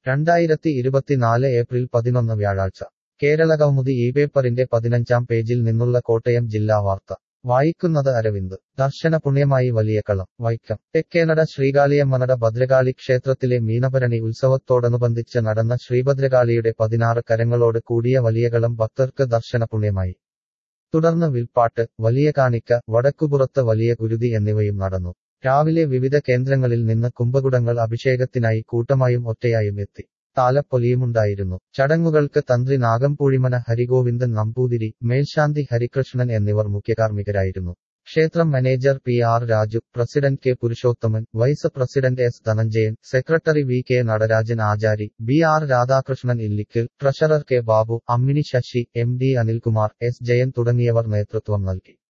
രണ്ടായിരത്തി ഇരുപത്തിനാല് ഏപ്രിൽ പതിനൊന്ന് വ്യാഴാഴ്ച കേരള കൗമുദി ഈ പേപ്പറിന്റെ പതിനഞ്ചാം പേജിൽ നിന്നുള്ള കോട്ടയം ജില്ലാ വാർത്ത വായിക്കുന്നത് അരവിന്ദ് ദർശന പുണ്യമായി വലിയ കളം വൈക്കം തെക്കേനട ശ്രീകാളിയമ്മനട ഭദ്രകാളി ക്ഷേത്രത്തിലെ മീനഭരണി ഉത്സവത്തോടനുബന്ധിച്ച് നടന്ന ശ്രീഭദ്രകാളിയുടെ പതിനാറ് കരങ്ങളോട് കൂടിയ വലിയകളം ഭക്തർക്ക് ദർശന പുണ്യമായി തുടർന്ന് വിൽപ്പാട്ട് വലിയ കാണിക്ക വടക്കുപുറത്ത് വലിയ കുരുതി എന്നിവയും നടന്നു രാവിലെ വിവിധ കേന്ദ്രങ്ങളിൽ നിന്ന് കുംഭകുടങ്ങൾ അഭിഷേകത്തിനായി കൂട്ടമായും ഒറ്റയായും എത്തി താലപ്പൊലിയുമുണ്ടായിരുന്നു ചടങ്ങുകൾക്ക് തന്ത്രി നാഗംപൂഴിമന ഹരിഗോവിന്ദൻ നമ്പൂതിരി മേൽശാന്തി ഹരികൃഷ്ണൻ എന്നിവർ മുഖ്യകാർമ്മികരായിരുന്നു ക്ഷേത്രം manager P R Raju president K Purushothaman vice president S Dhananjayan secretary V K Natarajan Achari B R Radhakrishnan Illikkal treasurer K Babu Ammini Sasi M D Anilkumar S Jayan തുടങ്ങിയവർ നേതൃത്വം നൽകി